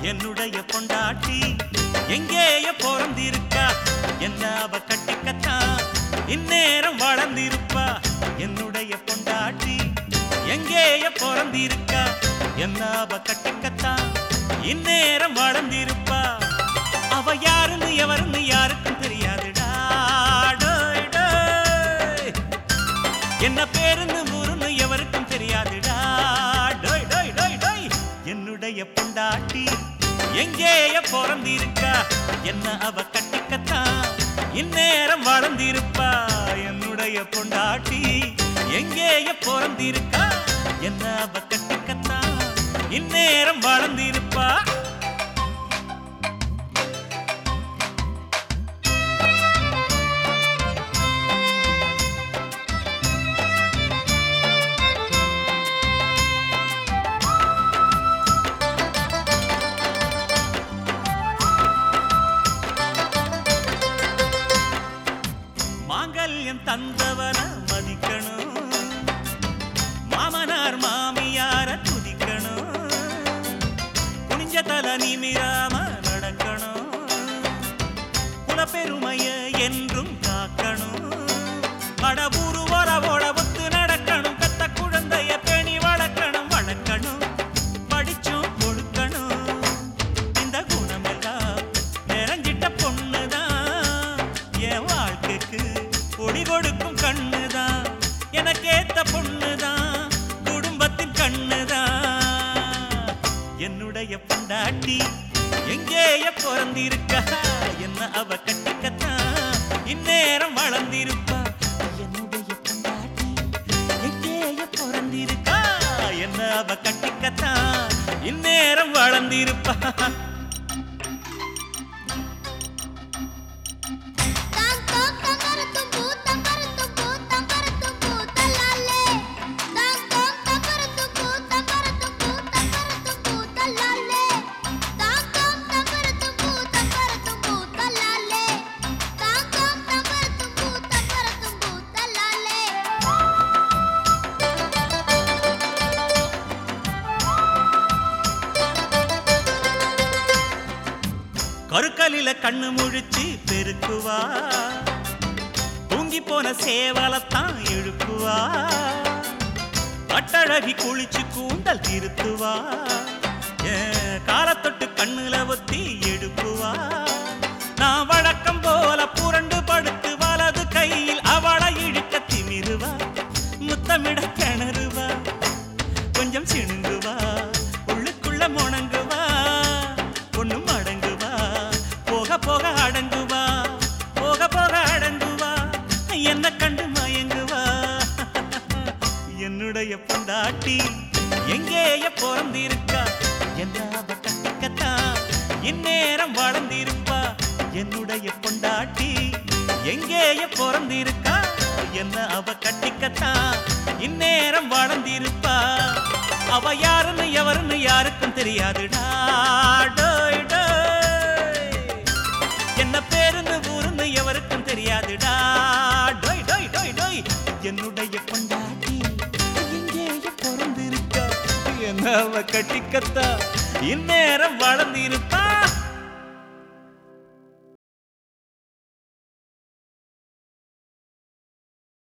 என்னுடைய பொண்டாட்டி எங்கேய பிறந்திருக்கா என்ன அவ கட்டிக்கத்தான் இந்நேரம் வளர்ந்திருப்பா என்னுடைய பொண்டாட்டி எங்கேய பிறந்திருக்கா என்ன அவ கட்டிக்கத்தான் இந்நேரம் வளர்ந்திருப்பா அவ யாருன்னு எவருன்னு யாருக்கும் தெரியாதுடா டோய் டோய் என்ன பேருன்னு ஊருன்னு எவருக்கும் தெரியாதுடா டோய் டோய் டோய் டோய் என்னுடைய பொண்டாட்டி எங்கேய பிறந்திருக்கா என்ன அவ கட்டிக்கத்தான் இந்நேரம் வளர்ந்திருப்பா என்னுடைய பொண்டாட்டி எங்கேய பிறந்திருக்கா என்ன அவ கட்டிக்கத்தான் இந்நேரம் வளர்ந்திருப்பா மாங்கல்யம் தந்தவன மதிக்கணும் மாமனார் மாமியார துதிக்கணும் குனிஞ்ச தல நிமிராம நடக்கணும் குலப்பெருமைய என்றும் காக்கணும் அடபூரு ஓட ஒத்து நடக்கணும் பெத்த குழந்தைய பேணி வளர்க்கணும் வளர்க்கணும் படிச்சும் கொடுக்கணும் இந்த குணமெல்லாம் நிறைஞ்சிட்ட பொண்ணுதான் என் வாழ்க்கைக்கு ஒளி கொடுக்கும் கண்ணுதான் எனக்கேத்த பொண்ணுதான் குடும்பத்தின் கண்ணுதான் என்னுடைய பொண்டாட்டி எங்கேய பிறந்திருக்கா என்ன அவ கட்டிக்கத்தான் இந்நேரம் வளர்ந்திருப்பா என்னுடைய பொண்டாட்டி எங்கேய பிறந்திருக்கா என்ன அவ கட்டிக்கத்தான் இந்நேரம் வளர்ந்திருப்பா தாங்கோம் தங்கரத்தும் பூ தங்கரத்தும் பூ தங்கரத்தும் பூ தல்லாலே தாங்கோம் தங்கரத்தும் பூ தங்கரத்தும் பூ தங்கரத்தும் பூ தல்லாலே தாங்கோம் தங்கரத்தும் பூ தங்கரத்தும் பூ தல்லாலே தாங்கோம் தங்கரத்தும் பூ தங்கரத்தும் பூ தல்லாலே கருக்கலில கண்ணு முழிச்சு பெருக்குவா தூங்கி போன சேவலத்தான் இழுக்குவா கட்டழகி குளிச்சு கூந்தல் திருத்துவா ஏன் காலத்தொட்டு கண்ணுல ஒத்தி எடுப்புவா நான் வழக்கம் போல புரண்டு படுத்து வலது கையில் அவளை இழுக்க திமிருவா முத்தமிட கிணறுவா கொஞ்சம் சிணுங்குவா உள்ளுக்குள்ள முணங்குவா ஒண்ணும் அடங்குவா போக போக அடங்குவா போக போக அடங்குவா என்ன கண்டு மயங்குவா என்னுடைய பொண்டாட்டி எங்கேய பிறந்திருக்கா என்ன அவ கட்டிக்கத்தான் இந்நேரம் வளர்ந்திருப்பா என்னுடைய பொண்டாட்டி எங்கேய பிறந்திருக்கா என்ன அவ கட்டிக்கத்தான் இந்நேரம் வளர்ந்திருப்பா அவ யாருன்னு எவருன்னு யாருக்கும் தெரியாதுடா டோய் டோய் என்ன பேருன்னு ஊருன்னு எவருக்கும் தெரியாதுடா டோய் டோய் டோய் டோய் என்னுடைய பொண்டாட்டி எங்கேய பிறந்திருக்கா என்ன அவ கட்டிக்கத்தா இந்நேரம் வளர்ந்திருப்பா